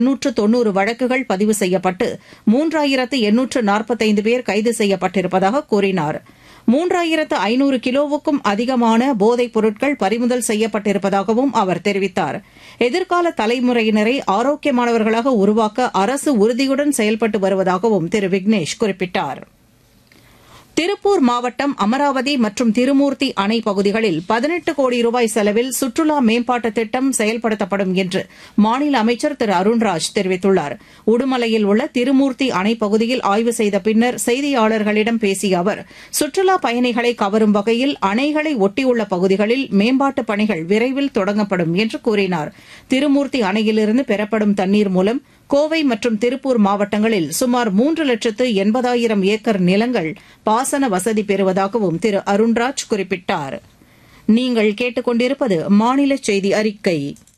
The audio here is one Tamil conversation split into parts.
எண்ணூற்று தொன்னூறு வழக்குகள் பதிவு செய்யப்பட்டு மூன்றாயிரத்து எண்ணூற்று நாற்பத்தைந்து பேர் கைது செய்யப்பட்டிருப்பதாக கூறினார் மூன்றாயிரத்து ஐநூறு கிலோவுக்கும் அதிகமான போதைப் பொருட்கள் பறிமுதல் செய்யப்பட்டிருப்பதாகவும் அவர் தெரிவித்தார் எதிர்கால தலைமுறையினரை ஆரோக்கியமானவர்களாக உருவாக்க அரசு உறுதியுடன் செயல்பட்டு வருவதாகவும் திரு விக்னேஷ் குறிப்பிட்டார் திருப்பூர் மாவட்டம் அமராவதி மற்றும் திருமூர்த்தி அணை பகுதிகளில் பதினெட்டு கோடி ரூபாய் செலவில் சுற்றுலா மேம்பாட்டுத் திட்டம் செயல்படுத்தப்படும் என்று மாநில அமைச்சர் திரு அருண்ராஜ் தெரிவித்துள்ளார் உடுமலையில் உள்ள திருமூர்த்தி அணை பகுதியில் ஆய்வு செய்த பின்னர் செய்தியாளர்களிடம் பேசிய அவர் சுற்றுலா பயணிகளை கவரும் வகையில் அணைகளை ஒட்டியுள்ள பகுதிகளில் மேம்பாட்டுப் பணிகள் விரைவில் தொடங்கப்படும் என்று கூறினார் திருமூர்த்தி அணையிலிருந்து பெறப்படும் தண்ணீர் மூலம் கோவை மற்றும் திருப்பூர் மாவட்டங்களில் சுமார் மூன்று லட்சத்து எண்பதாயிரம் ஏக்கர் நிலங்கள் பாசன வசதி பெறுவதாகவும் திரு அருண்ராஜ் குறிப்பிட்டார் நீங்கள் கேட்டுக்கொண்டிருப்பது மாநில செய்தி அறிக்கை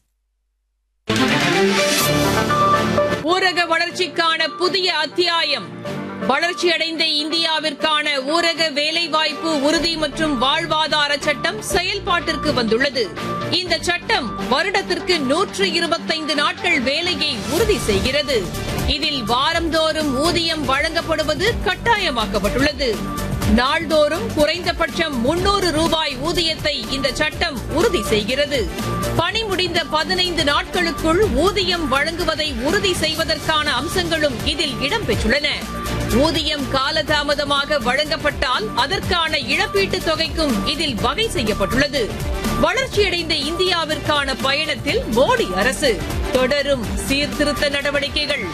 ஊரக வளர்ச்சிக்கான புதிய அத்தியாயம் வளர்ச்சியடைந்த இந்தியாவிற்கான ஊரக வேலைவாய்ப்பு உறுதி மற்றும் வாழ்வாதார சட்டம் செயல்பாட்டிற்கு வந்துள்ளது இந்த சட்டம் வருடத்திற்கு நூற்று இருபத்தைந்து நாட்கள் வேலையை உறுதி செய்கிறது இதில் வாரந்தோறும் ஊதியம் வழங்கப்படுவது கட்டாயமாக்கப்பட்டுள்ளது நாள்தோறும் குறைந்தபட்சம் முன்னூறு ரூபாய் ஊதியத்தை இந்த சட்டம் உறுதி செய்கிறது பணி முடிந்த பதினைந்து நாட்களுக்குள் ஊதியம் வழங்குவதை உறுதி செய்வதற்கான அம்சங்களும் இதில் இடம்பெற்றுள்ளன ஊதியம் காலதாமதமாக வழங்கப்பட்டால் அதற்கான இழப்பீட்டுத் தொகைக்கும் இதில் வகை செய்யப்பட்டுள்ளது வளர்ச்சியடைந்த இந்தியாவிற்கான பயணத்தில் மோடி அரசு தொடரும் சீர்திருத்த நடவடிக்கைகள்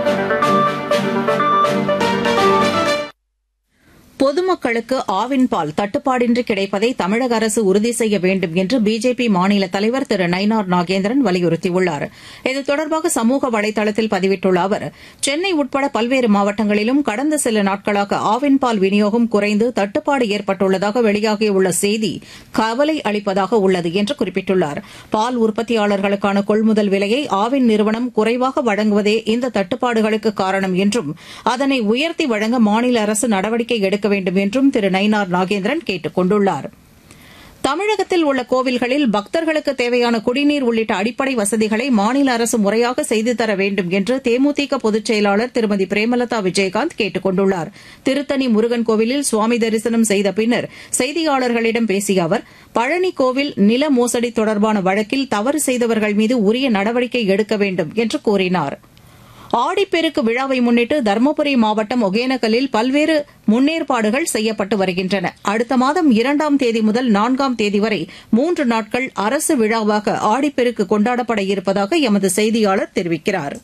பொதுமக்களுக்கு ஆவின் பால் தட்டுப்பாடின்றி கிடைப்பதை தமிழக அரசு உறுதி செய்ய வேண்டும் என்று பிஜேபி மாநில தலைவர் திரு நயினார் நாகேந்திரன் வலியுறுத்தியுள்ளார் இது தொடர்பாக சமூக வலைதளத்தில் பதிவிட்டுள்ள அவர் சென்னை உட்பட பல்வேறு மாவட்டங்களிலும் கடந்த சில நாட்களாக ஆவின் பால் விநியோகம் குறைந்து தட்டுப்பாடு ஏற்பட்டுள்ளதாக வெளியாகியுள்ள செய்தி கவலை அளிப்பதாக உள்ளது என்று குறிப்பிட்டுள்ளார் பால் உற்பத்தியாளர்களுக்கான கொள்முதல் விலையை ஆவின் நிறுவனம் குறைவாக வழங்குவதே இந்த தட்டுப்பாடுகளுக்கு காரணம் என்றும் அதனை உயர்த்தி வழங்க மாநில அரசு நடவடிக்கை எடுக்க வேண்டும் என்றும் திரு நயினார் நாகேந்திரன் கேட்டுக் கொண்டுள்ளார் தமிழகத்தில் உள்ள கோவில்களில் பக்தர்களுக்கு தேவையான குடிநீர் உள்ளிட்ட அடிப்படை வசதிகளை மாநில அரசு முறையாக செய்து தர வேண்டும் என்று தேமுதிக பொதுச் செயலாளர் திருமதி பிரேமலதா விஜயகாந்த் கேட்டுக் கொண்டுள்ளார் திருத்தணி முருகன் கோவிலில் சுவாமி தரிசனம் செய்த பின்னர் செய்தியாளர்களிடம் பேசிய அவர் பழனி கோவில் நில மோசடி தொடர்பான வழக்கில் தவறு செய்தவர்கள் மீது உரிய நடவடிக்கை எடுக்க வேண்டும் என்று கூறினாா் ஆடிப்பெருக்கு விழாவை முன்னிட்டு தருமபுரி மாவட்டம் ஒகேனக்கலில் பல்வேறு முன்னேற்பாடுகள் செய்யப்பட்டு வருகின்றன அடுத்த மாதம் இரண்டாம் தேதி முதல் நான்காம் தேதி வரை மூன்று நாட்கள் அரசு விழாவாக ஆடிப்பெருக்கு கொண்டாடப்பட இருப்பதாக எமது செய்தியாளர் தெரிவிக்கிறார்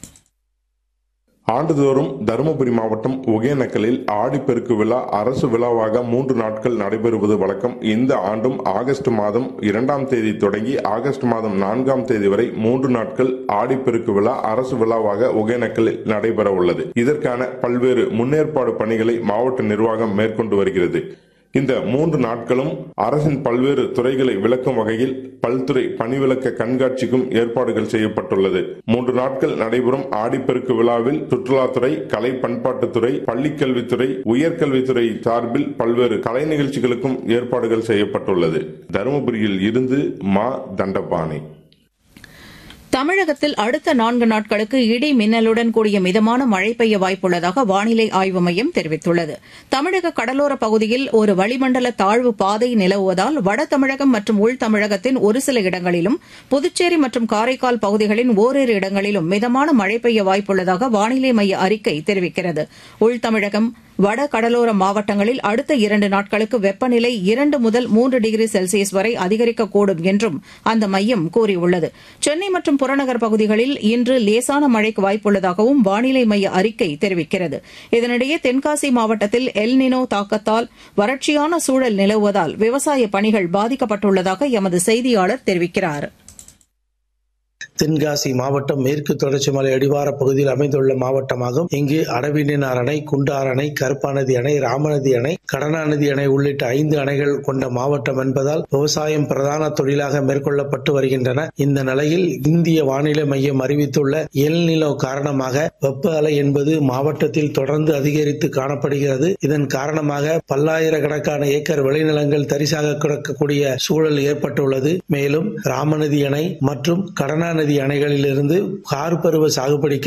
ஆண்டுதோறும் தருமபுரி மாவட்டம் ஒகேனக்கலில் ஆடிப்பெருக்கு விழா அரசு விழாவாக மூன்று நாட்கள் நடைபெறுவது வழக்கம் இந்த ஆண்டும் ஆகஸ்ட் மாதம் இரண்டாம் தேதி தொடங்கி ஆகஸ்ட் மாதம் நான்காம் தேதி வரை மூன்று நாட்கள் ஆடிப்பெருக்கு விழா அரசு விழாவாக ஒகேனக்கலில் நடைபெற உள்ளது இதற்கான பல்வேறு முன்னேற்பாடு பணிகளை மாவட்ட நிர்வாகம் மேற்கொண்டு வருகிறது இந்த மூன்று நாட்களும் அரசின் பல்வேறு துறைகளை விளக்கும் வகையில் பல்துறை பணிவிளக்க கண்காட்சிக்கும் ஏற்பாடுகள் செய்யப்பட்டுள்ளது மூன்று நாட்கள் நடைபெறும் ஆடிப்பெருக்கு விழாவில் சுற்றுலாத்துறை கலை பண்பாட்டுத்துறை பள்ளிக்கல்வித்துறை உயர்கல்வித்துறை சார்பில் பல்வேறு கலை நிகழ்ச்சிகளுக்கும் ஏற்பாடுகள் செய்யப்பட்டுள்ளது தருமபுரியில் இருந்து மா தண்டபாணி தமிழகத்தில் அடுத்த நான்கு நாட்களுக்கு இடி மின்னலுடன் கூடிய மிதமான மழை பெய்ய வாய்ப்புள்ளதாக வானிலை ஆய்வு மையம் தெரிவித்துள்ளது தமிழக கடலோர பகுதியில் ஒரு வளிமண்டல தாழ்வு பாதை நிலவுவதால் வட தமிழகம் மற்றும் உள் தமிழகத்தின் ஒரு சில இடங்களிலும் புதுச்சேரி மற்றும் காரைக்கால் பகுதிகளின் ஓரிரு இடங்களிலும் மிதமான மழை பெய்ய வாய்ப்புள்ளதாக வானிலை மைய அறிக்கை தெரிவிக்கிறது உள் தமிழகம் வட கடலோர மாவட்டங்களில் அடுத்த இரண்டு நாட்களுக்கு வெப்பநிலை இரண்டு முதல் மூன்று டிகிரி செல்சியஸ் வரை அதிகரிக்கக்கூடும் என்றும் அந்த மையம் கூறியுள்ளது சென்னை மற்றும் புறநகர் பகுதிகளில் இன்று லேசான மழைக்கு வாய்ப்புள்ளதாகவும் வானிலை மைய அறிக்கை தெரிவிக்கிறது இதனிடையே தென்காசி மாவட்டத்தில் எல்னினோ தாக்கத்தால் வறட்சியான சூழல் நிலவுவதால் விவசாய பணிகள் பாதிக்கப்பட்டுள்ளதாக எமது செய்தியாளர் தெரிவிக்கிறாா் தென்காசி மாவட்டம் மேற்கு தொடர்ச்சி மலை அடிவார பகுதியில் அமைந்துள்ள மாவட்டமாகும் இங்கு அடவினார் அணை குண்டார் அணை கருப்பாநதி அணை ராமநதி அணை கடனாநதி அணை உள்ளிட்ட ஐந்து அணைகள் கொண்ட மாவட்டம் என்பதால் விவசாயம் பிரதான தொழிலாக மேற்கொள்ளப்பட்டு வருகின்றன இந்த நிலையில் இந்திய வானிலை மையம் அறிவித்துள்ள எல்நிலோ காரணமாக வெப்ப அலை என்பது மாவட்டத்தில் தொடர்ந்து அதிகரித்து காணப்படுகிறது இதன் காரணமாக பல்லாயிரக்கணக்கான ஏக்கர் விளைநிலங்கள் தரிசாக கிடக்கக்கூடிய சூழல் ஏற்பட்டுள்ளது மேலும் ராமநதி அணை மற்றும் கடனாநதி நதி அணைகளிலிருந்து கார் பருவ சாகுபடிக்கு